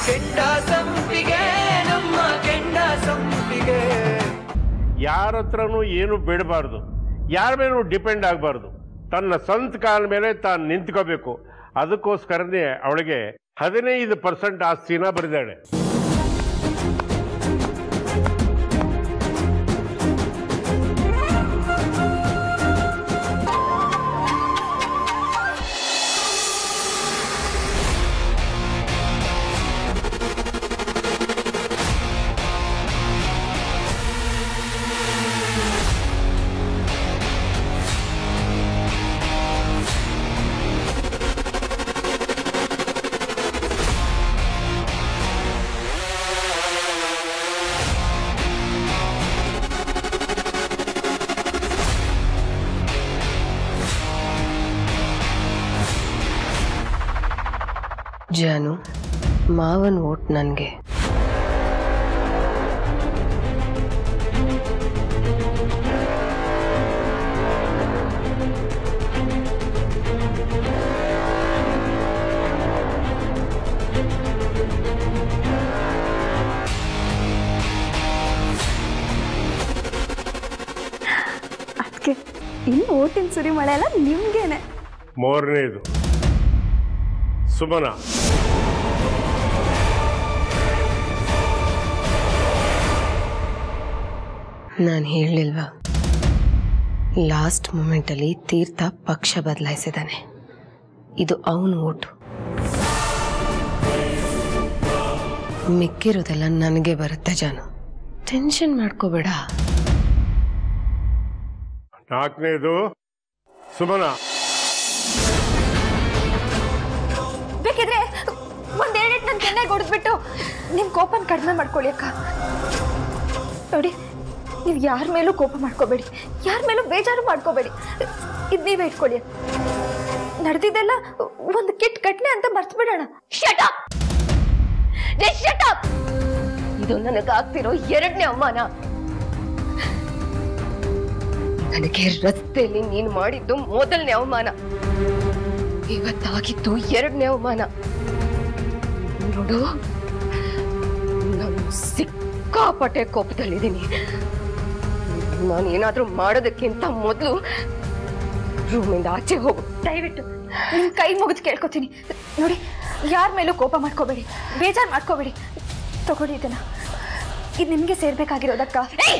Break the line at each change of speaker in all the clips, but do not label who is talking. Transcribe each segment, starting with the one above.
ಕೆಂಡ ಸಂಪಿಗೆ ನಮ್ಮ ಕೆಂಡ ಸಂಪಿಗೆ
ಯಾರ ಹತ್ರನೂ ಏನು ಬೇಡಬಾರ್ದು ಯಾರ ಮೇಲೂ ಡಿಪೆಂಡ್ ಆಗಬಾರ್ದು ತನ್ನ ಸ್ವಂತ ಕಾಲ ಮೇಲೆ ತಾನು ನಿಂತ್ಕೋಬೇಕು ಅದಕ್ಕೋಸ್ಕರನೇ ಅವಳಿಗೆ ಹದಿನೈದು ಪರ್ಸೆಂಟ್ ಆಸ್ತಿನ ಬರೆದಾಳೆ
ಜಾನು ಮಾವನ್ ಓಟ್ ನನಗೆ
ಅದಕ್ಕೆ ಇನ್ನು ಓಟಿನ ಸುರಿ ಮಳೆ ಎಲ್ಲ ನಿಮ್ಗೇನೆ
ಮೂರನೇದು ಸುಮನ
ನಾನು ಹೇಳಲಿಲ್ವಾ ಲಾಸ್ಟ್ ಮೂಮೆಂಟಲ್ಲಿ ತೀರ್ಥ ಪಕ್ಷ ಬದಲಾಯಿಸಿದ್ದಾನೆ ಇದು ಅವನ ಓಟು ಮಿಕ್ಕಿರೋದೆಲ್ಲ ನನಗೆ ಬರುತ್ತೆ ಜಾನು ಟೆನ್ಷನ್ ಮಾಡ್ಕೋಬೇಡ
ನಾಲ್ಕನೇದು ಸುಮನ
ಬೇಕಿದ್ರೆ ಒಂದ್ ಎರಡೆಟ್ ನನ್ನ ಕೆನ್ನೆಗೆ ಹೊಡೆದ್ಬಿಟ್ಟು ನಿಮ್ ಕೋಪನ ಕಡಿಮೆ ಮಾಡ್ಕೊಳ್ಳಿ ಅಕ್ಕ ನೋಡಿ ನೀವು ಯಾರ ಮೇಲೂ ಕೋಪ ಮಾಡ್ಕೋಬೇಡಿ ಯಾರ ಮೇಲೂ ಬೇಜಾರು ಮಾಡ್ಕೋಬೇಡಿ ಇದು ನೀವೇ ಇಟ್ಕೊಳ್ಳಿ ನಡೆದಿದ್ದೆಲ್ಲ ಒಂದು ಕೆಟ್ಟ ಘಟನೆ ಅಂತ ಮರ್ತ್ಬಿಡೋಣ ಶಟ್ ಅಪ್ ಶಟ್ ಅಪ್ ಇದು ನನಗಾಗ್ತಿರೋ ಎರಡನೇ ಅವಮಾನ
ನನಗೆ ರಸ್ತೆಯಲ್ಲಿ ನೀನು ಮಾಡಿದ್ದು ಮೊದಲನೇ ಅವಮಾನ ಇವತ್ತಾಗಿದ್ದು ಎರಡನೇ ಅವಮಾನ ನೋಡು ನಾನು ಸಿಕ್ಕಾಪಟ್ಟೆ ಕೋಪದಲ್ಲಿದ್ದೀನಿ ನಾನು ಏನಾದ್ರೂ ಮಾಡೋದಕ್ಕಿಂತ ಮೊದಲು ರೂಮಿಂದ ಆಚೆ ಹೋಗು
ದಯವಿಟ್ಟು ನಿಮ್ ಕೈ ಮುಗಿದು ಕೇಳ್ಕೊತೀನಿ ನೋಡಿ ಯಾರ ಮೇಲೂ ಕೋಪ ಮಾಡ್ಕೋಬೇಡಿ ಬೇಜಾರು ಮಾಡ್ಕೋಬೇಡಿ ತಗೊಳ್ಳಿ ಇದನ್ನ ಇದು ನಿಮ್ಗೆ ಸೇರ್ಬೇಕಾಗಿರೋದಕ್ಕ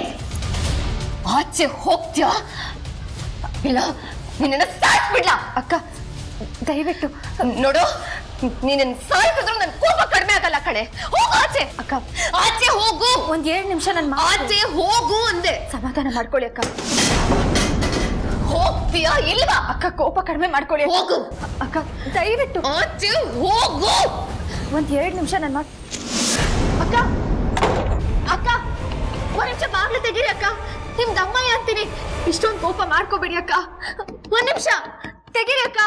ಆಚೆ ಹೋಗ್ತ್ಯಾ ಇಲ್ಲ ನಿನ್ನ ಸಾಯಿಸ್ಬಿಡ್ಲಾ
ಅಕ್ಕ ದಯವಿಟ್ಟು
ನೋಡು ನೀನ್ ಸಾಯಿಸಿದ್ರು ನನ್ ಕೋಪ ಕಡಿಮೆ ಆಗಲ್ಲ ಕಣೆ ಹೋಗು ಆಚೆ
ಅಕ್ಕ
ಆಚೆ ಹೋಗು
ಒಂದ್ ಏಳು ನಿಮಿಷ ನನ್ನ
ಆಚೆ ಹೋಗು ಅಂದೆ
ಸಮಾಧಾನ ಮಾಡ್ಕೊಳ್ಳಿ ಅಕ್ಕ
ಹೋಗ್ತೀಯಾ ಇಲ್ವಾ
ಅಕ್ಕ ಕೋಪ ಕಡಿಮೆ ಮಾಡ್ಕೊಳ್ಳಿ ಅಕ್ಕ.
ಹೋಗು.
ಅಕ್ಕ ದಯವಿಟ್ಟು
ಆಚೆ ಹೋಗು
ಒಂದ್ ಎರಡು ನಿಮಿಷ ನನ್ನ ಮಾತು
ಅಕ್ಕ ಅಕ್ಕ ಒಂದ್ ನಿಮಿಷ ಬಾಗ್ಲು ತೆಗೀರಿ ಅಕ್ಕ ನಿಮ್ದು ಅಮ್ಮಯ್ಯ ಅಂತೀನಿ ಇಷ್ಟೊಂದು ಕೋಪ ಮಾಡ್ಕೋಬೇಡಿ ಅಕ್ಕ ಒಂದ್ ನಿಮಿಷ ತೆಗೀರಿ ಅಕ್ಕ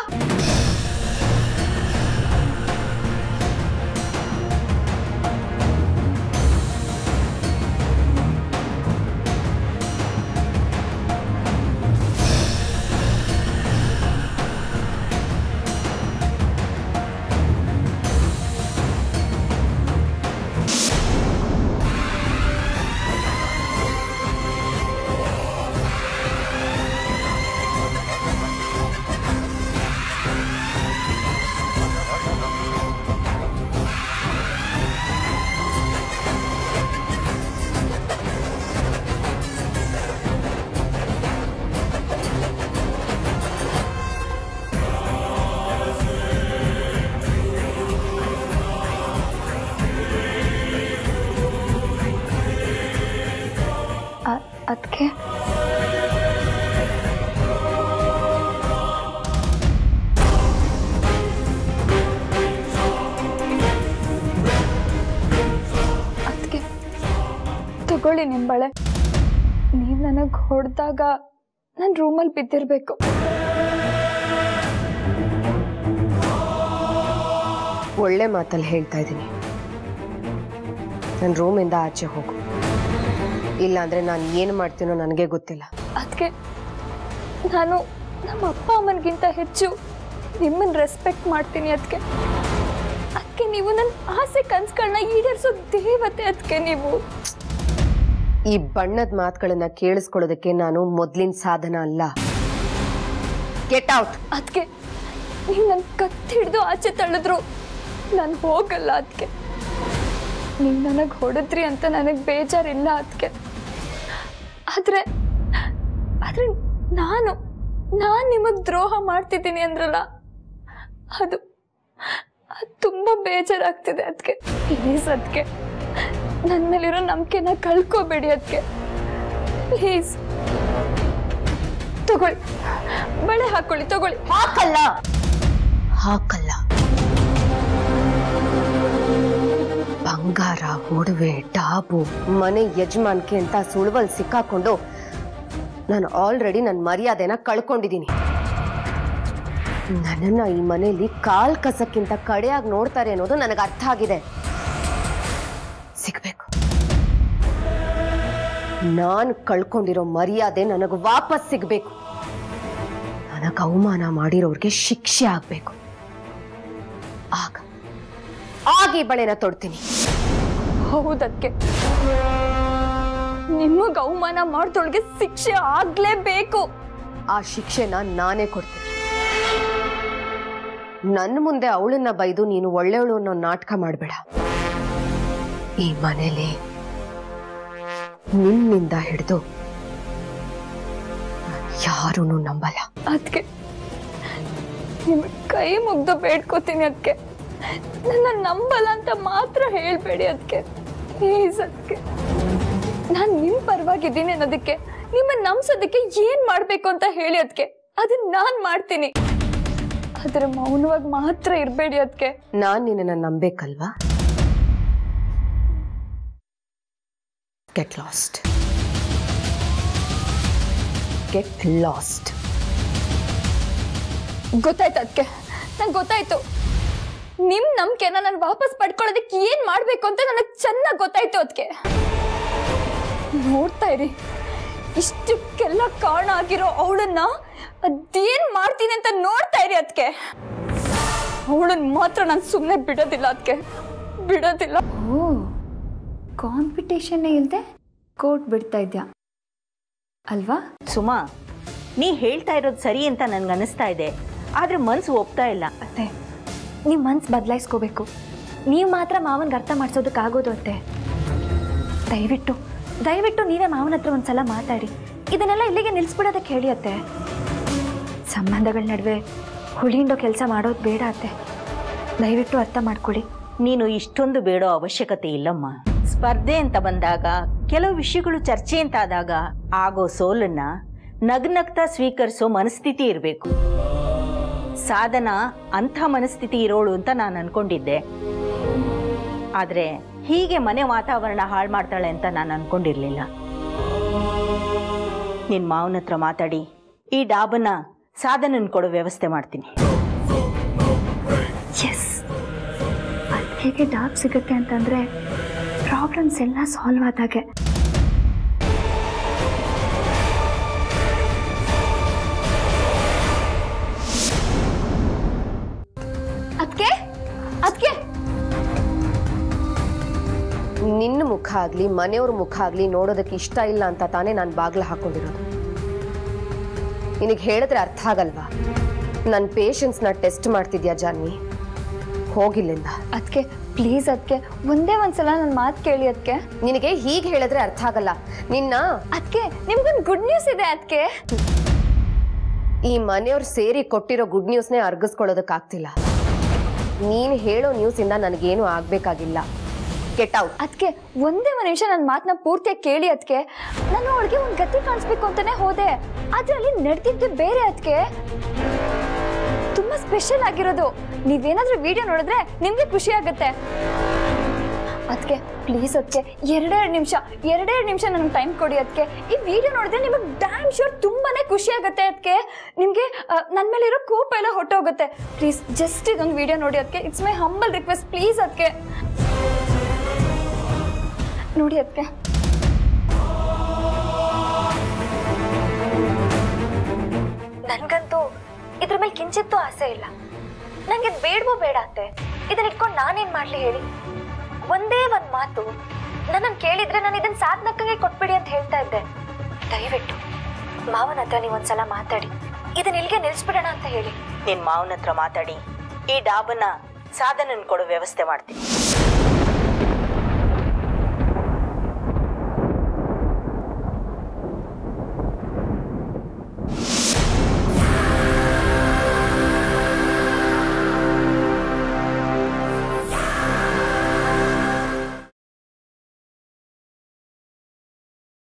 ಅದಕ್ಕೆ ಅದಕ್ಕೆ ತಗೊಳ್ಳಿ ನಿಮ್ಮ ಬಳೆ ನೀವು ನನಗೆ ಹೊಡೆದಾಗ ನಾನು ರೂಮಲ್ಲಿ ಬಿದ್ದಿರಬೇಕು
ಒಳ್ಳೆ ಮಾತಲ್ಲಿ ಹೇಳ್ತಾ ಇದ್ದೀನಿ ನನ್ನ ರೂಮಿಂದ ಆಚೆ ಹೋಗು ಇಲ್ಲ ಅಂದ್ರೆ ನಾನು ಏನು ಮಾಡ್ತೀನೋ ನನಗೆ ಗೊತ್ತಿಲ್ಲ
ಅದಕ್ಕೆ ನಾನು ನಮ್ಮ ಅಪ್ಪ ಅಮ್ಮನಿಗಿಂತ ಹೆಚ್ಚು ನಿಮ್ಮನ್ನ ರೆಸ್ಪೆಕ್ಟ್ ಮಾಡ್ತೀನಿ ಅದಕ್ಕೆ ಅದಕ್ಕೆ ನೀವು ನನ್ನ ಆಸೆ ಕನ್ಸುಗಳನ್ನ ಈಡೇರಿಸೋ ದೇವತೆ ಅದಕ್ಕೆ ನೀವು
ಈ ಬಣ್ಣದ ಮಾತುಗಳನ್ನ ಕೇಳಿಸ್ಕೊಳ್ಳೋದಕ್ಕೆ ನಾನು ಮೊದ್ಲಿನ ಸಾಧನ ಅಲ್ಲ ಗೆಟ್ ಔಟ್
ಅದಕ್ಕೆ ನೀವು ನನ್ನ ಕತ್ತಿ ಹಿಡಿದು ಆಚೆ ತಳ್ಳಿದ್ರು ನಾನು ಹೋಗಲ್ಲ ಅದಕ್ಕೆ ನೀವು ನನಗೆ ಹೊಡೆದ್ರಿ ಅಂತ ನನಗೆ ಬೇಜಾರಿಲ್ಲ ಅದಕ್ಕೆ ಆದರೆ ಆದರೆ ನಾನು ನಾನು ನಿಮಗೆ ದ್ರೋಹ ಮಾಡ್ತಿದ್ದೀನಿ ಅಂದ್ರಲ್ಲ ಅದು ಅದು ತುಂಬ ಬೇಜಾರಾಗ್ತಿದೆ ಅದಕ್ಕೆ ಪ್ಲೀಸ್ ಅದಕ್ಕೆ ನನ್ನ ಮೇಲಿರೋ ನಂಬಿಕೆನ ಕಳ್ಕೊಬೇಡಿ ಅದಕ್ಕೆ ಪ್ಲೀಸ್ ತಗೊಳ್ಳಿ ಬಳೆ ಹಾಕೊಳ್ಳಿ ತಗೊಳ್ಳಿ
ಹಾಕಲ್ಲ ಹಾಕಲ್ಲ ಬಂಗಾರ ಒಡವೆ ಡಾಬು ಮನೆ ಯಜಮಾನ್ಕೆ ಅಂತ ಸುಳುವಲ್ ಸಿಕ್ಕಾಕೊಂಡು ನಾನು ಆಲ್ರೆಡಿ ನನ್ನ ಮರ್ಯಾದೆನ ಕಳ್ಕೊಂಡಿದ್ದೀನಿ ನನ್ನನ್ನ ಈ ಮನೆಯಲ್ಲಿ ಕಾಲ್ ಕಸಕ್ಕಿಂತ ಕಡೆಯಾಗಿ ನೋಡ್ತಾರೆ ಅನ್ನೋದು ನನಗೆ ಅರ್ಥ ಆಗಿದೆ ಸಿಗ್ಬೇಕು ನಾನು ಕಳ್ಕೊಂಡಿರೋ ಮರ್ಯಾದೆ ನನಗೆ ವಾಪಸ್ ಸಿಗ್ಬೇಕು ನನಗೆ ಅವಮಾನ ಮಾಡಿರೋರ್ಗೆ ಶಿಕ್ಷೆ ಆಗ್ಬೇಕು ಆಗ ಆಗ ಈ ಬಳೆನ ತೊಡ್ತೀನಿ
ಹೌದಕ್ಕೆ ನಿಮಗ್ ಅವಮಾನ ಮಾಡ್ದೊಳಗೆ ಶಿಕ್ಷೆ ಆಗ್ಲೇಬೇಕು
ಆ ಶಿಕ್ಷೆನ ನಾನೇ ಕೊಡ್ತೀನಿ ನನ್ನ ಮುಂದೆ ಅವಳನ್ನ ಬೈದು ನೀನು ಒಳ್ಳೆಯವಳು ಅನ್ನೋ ನಾಟಕ ಮಾಡಬೇಡ ಈ ಮನೇಲಿ ನಿನ್ನಿಂದ ಹಿಡಿದು ಯಾರೂ ನಂಬಲ್ಲ
ಅದಕ್ಕೆ ನಿಮ್ ಕೈ ಮುಗ್ದು ಬೇಡ್ಕೋತೀನಿ ಅದಕ್ಕೆ ನನ್ನ ನಂಬಲ್ಲ ಅಂತ ಮಾತ್ರ ಹೇಳ್ಬೇಡಿ ಅದಕ್ಕೆ ಪ್ಲೀಸ್ ಅದಕ್ಕೆ ನಾನು ನಿಮ್ ಪರವಾಗಿದ್ದೀನಿ ಅನ್ನೋದಕ್ಕೆ ನಿಮ್ಮನ್ನ ನಂಬ್ಸೋದಕ್ಕೆ ಏನ್ ಮಾಡ್ಬೇಕು ಅಂತ ಹೇಳಿ ಅದಕ್ಕೆ ಅದನ್ನ ನಾನ್ ಮಾಡ್ತೀನಿ ಆದ್ರೆ ಮೌನವಾಗಿ ಮಾತ್ರ ಇರ್ಬೇಡಿ ಅದಕ್ಕೆ
ನಾನ್ ನಿನ್ನನ್ನು ನಂಬೇಕಲ್ವಾ ಗೆಟ್ ಲಾಸ್ಟ್ ಗೆಟ್ ಲಾಸ್ಟ್
ಗೊತ್ತಾಯ್ತು ಅದಕ್ಕೆ ನಂಗೆ ಗೊತ್ತಾಯ್ತು ನಿಮ್ ನಂಬಿಕೆನ ನಾನು ವಾಪಸ್ ಪಡ್ಕೊಳ್ಳೋದಕ್ಕೆ ಏನ್ ಮಾಡ್ಬೇಕು ಅಂತ ನನಗೆ ಚೆನ್ನಾಗಿ ಗೊತ್ತಾಯ್ತು ಅದಕ್ಕೆ ನೋಡ್ತಾ ಇರಿ ಇಷ್ಟಕ್ಕೆಲ್ಲ ಕಾರಣ ಆಗಿರೋ ಅವಳನ್ನ ಅದೇನ್ ಮಾಡ್ತೀನಿ ಅಂತ ನೋಡ್ತಾ ಇರಿ ಅದಕ್ಕೆ ಅವಳನ್ನ ಮಾತ್ರ ನಾನು ಸುಮ್ಮನೆ ಬಿಡೋದಿಲ್ಲ ಅದಕ್ಕೆ ಬಿಡೋದಿಲ್ಲ
ಓ ಕಾಂಪಿಟೇಷನ್ನೇ ಇಲ್ಲದೆ ಕೋಟ್ ಬಿಡ್ತಾ ಇದ್ಯಾ ಅಲ್ವಾ
ಸುಮಾ ನೀ ಹೇಳ್ತಾ ಇರೋದು ಸರಿ ಅಂತ ನನ್ಗೆ ಅನಿಸ್ತಾ ಇದೆ ಆದ್ರೆ ಮನ್ಸು ಒಪ್ತಾ ಇಲ್ಲ
ಅತ್ತೆ ನೀವು ಮನ್ಸು ಬದಲಾಯಿಸ್ಕೋಬೇಕು ನೀವು ಮಾತ್ರ ಮಾವನ್ಗೆ ಅರ್ಥ ಮಾಡಿಸೋದಕ್ಕಾಗೋದು ಅತ್ತೆ ದಯವಿಟ್ಟು ದಯವಿಟ್ಟು ನೀವೇ ಮಾವನ ಹತ್ರ ಒಂದ್ಸಲ ಮಾತಾಡಿ ಇದನ್ನೆಲ್ಲ ಇಲ್ಲಿಗೆ ನಿಲ್ಲಿಸ್ಬಿಡೋದಕ್ಕೆ ಹೇಳಿ ಅತ್ತೆ ಸಂಬಂಧಗಳ ನಡುವೆ ಹುಳಿಂಡೋ ಕೆಲಸ ಮಾಡೋದು ಬೇಡ ಅತ್ತೆ ದಯವಿಟ್ಟು ಅರ್ಥ ಮಾಡ್ಕೊಳ್ಳಿ
ನೀನು ಇಷ್ಟೊಂದು ಬೇಡೋ ಅವಶ್ಯಕತೆ ಇಲ್ಲಮ್ಮ ಸ್ಪರ್ಧೆ ಅಂತ ಬಂದಾಗ ಕೆಲವು ವಿಷಯಗಳು ಚರ್ಚೆ ಅಂತ ಆದಾಗ ಆಗೋ ಸೋಲನ್ನ ನಗ್ನಗ್ತಾ ಸ್ವೀಕರಿಸೋ ಮನಸ್ಥಿತಿ ಇರಬೇಕು ಸಾಧನ ಅಂಥ ಮನಸ್ಥಿತಿ ಇರೋಳು ಅಂತ ನಾನು ಅನ್ಕೊಂಡಿದ್ದೆ ಆದ್ರೆ ಹೀಗೆ ಮನೆ ವಾತಾವರಣ ಹಾಳು ಮಾಡ್ತಾಳೆ ಅಂತ ನಾನು ಅನ್ಕೊಂಡಿರ್ಲಿಲ್ಲ ನಿನ್ ಮಾವನ ಹತ್ರ ಮಾತಾಡಿ ಈ ಡಾಬನ್ನ ಸಾಧನನ್ ಕೊಡೋ ವ್ಯವಸ್ಥೆ ಮಾಡ್ತೀನಿ
ಎಸ್ ಹೇಗೆ ಡಾಬ್ ಸಿಗುತ್ತೆ ಅಂತಂದ್ರೆ ಪ್ರಾಬ್ಲಮ್ಸ್ ಎಲ್ಲ ಸಾಲ್ವ್ ಆದಾಗೆ
ಅದಕ್ಕೆ ಅದಕ್ಕೆ
ನಿನ್ನ ಮುಖ ಆಗ್ಲಿ ಮನೆಯವ್ರ ಮುಖ ಆಗ್ಲಿ ನೋಡೋದಕ್ಕೆ ಇಷ್ಟ ಇಲ್ಲ ಅಂತ ತಾನೇ ನಾನು ಬಾಗ್ಲ ಹಾಕೊಂಡಿರೋದು ನಿನಗೆ ಹೇಳಿದ್ರೆ ಅರ್ಥ ಆಗಲ್ವಾ ನನ್ನ ಪೇಷನ್ಸ್ನ ಟೆಸ್ಟ್ ಮಾಡ್ತಿದ್ಯಾ ಜಾನ್ವಿ ಹೋಗಿಲ್ಲಿಂದ
ಅದಕ್ಕೆ ಪ್ಲೀಸ್ ಅದಕ್ಕೆ ಒಂದೇ ಒಂದ್ಸಲ ನನ್ನ ಮಾತು ಕೇಳಿ ಅದಕ್ಕೆ
ನಿನಗೆ ಹೀಗೆ ಹೇಳಿದ್ರೆ ಅರ್ಥ ಆಗಲ್ಲ ನಿನ್ನ
ಅದಕ್ಕೆ ನಿಮ್ಗೊಂದು ಗುಡ್ ನ್ಯೂಸ್ ಇದೆ ಅದಕ್ಕೆ
ಈ ಮನೆಯವ್ರು ಸೇರಿ ಕೊಟ್ಟಿರೋ ಗುಡ್ ನ್ಯೂಸ್ನೇ ಅರ್ಗಿಸ್ಕೊಳ್ಳೋದಕ್ಕಾಗ್ತಿಲ್ಲ ನೀನು ಹೇಳೋ ನ್ಯೂಸಿಂದ ನನಗೇನು ಆಗ್ಬೇಕಾಗಿಲ್ಲ ಕೆಟ್ ಔಟ್
ಅದಕ್ಕೆ ಒಂದೇ ಒಂದು ನಿಮಿಷ ನನ್ನ ಮಾತನ್ನ ಪೂರ್ತಿಯಾಗಿ ಕೇಳಿ ಅದಕ್ಕೆ ನಾನು ಅವಳಿಗೆ ಒಂದು ಗತಿ ಕಾಣಿಸ್ಬೇಕು ಅಂತಾನೆ ಹೋದೆ ಆದ್ರೆ ಅಲ್ಲಿ ನಡೆದಿದ್ದು ಬೇರೆ ಅದಕ್ಕೆ ತುಂಬಾ ಸ್ಪೆಷಲ್ ಆಗಿರೋದು ನೀವೇನಾದ್ರೂ ವಿಡಿಯೋ ನೋಡಿದ್ರೆ ನಿಮ್ಗೆ ಖುಷಿ ಆಗುತ್ತೆ ಅದಕ್ಕೆ ಪ್ಲೀಸ್ ಅದಕ್ಕೆ ಎರಡೆರಡು ನಿಮಿಷ ಎರಡೆರಡು ನಿಮಿಷ ನನಗೆ ಟೈಮ್ ಕೊಡಿ ಅದಕ್ಕೆ ಈ ವಿಡಿಯೋ ನೋಡಿದ್ರೆ ನಿಮಗೆ ಡ್ಯಾಮ್ ಶೋರ್ ತುಂಬಾನೇ ಖುಷಿ ಆಗುತ್ತೆ ಅದಕ್ಕೆ ನಿಮಗೆ ನನ್ನ ಮೇಲೆ ಇರೋ ಕೋಪ ಎಲ್ಲ ಹೊಟ್ಟೋಗುತ್ತೆ ಪ್ಲೀಸ್ ಜಸ್ಟ್ ಇದೊಂದು ವಿಡಿಯೋ ನೋಡಿ ಅದಕ್ಕೆ it's my humble request please ಅದಕ್ಕೆ ನೋಡಿ ಅದಕ್ಕೆ
ನನ್ಗಂತೂ ಇದ್ರ ಮೇಲೆ ಕಿಂಚಿತ್ತೂ ಆಸೆ ಇಲ್ಲ ನಂಗೆ ಬೇಡವೋ ಬೇಡ ಅತ್ತೆ ಇದನ್ನ ಇಟ್ಕೊಂಡು ನಾನೇನ್ ಮಾಡ್ಲಿ ಹೇಳಿ ಒಂದೇ ಒಂದ್ ಮಾತು ನನ್ನನ್ನು ಕೇಳಿದ್ರೆ ನಾನು ಇದನ್ನ ಸಾಧನಕ್ಕಂಗೆ ಕೊಟ್ಬಿಡಿ ಅಂತ ಹೇಳ್ತಾ ಇದ್ದೆ ದಯವಿಟ್ಟು ಮಾವನ ಹತ್ರ ನೀವು ಒಂದ್ಸಲ ಮಾತಾಡಿ ಇದನ್ನ ಇಲ್ಲಿಗೆ ನಿಲ್ಸ್ಬಿಡೋಣ ಅಂತ ಹೇಳಿ
ನಿನ್ ಮಾವನ ಹತ್ರ ಮಾತಾಡಿ ಈ ಡಾಬನ್ನ ಸಾಧನನ್ ಕೊಡೋ ವ್ಯವಸ್ಥೆ ಮಾಡ್ತೀನಿ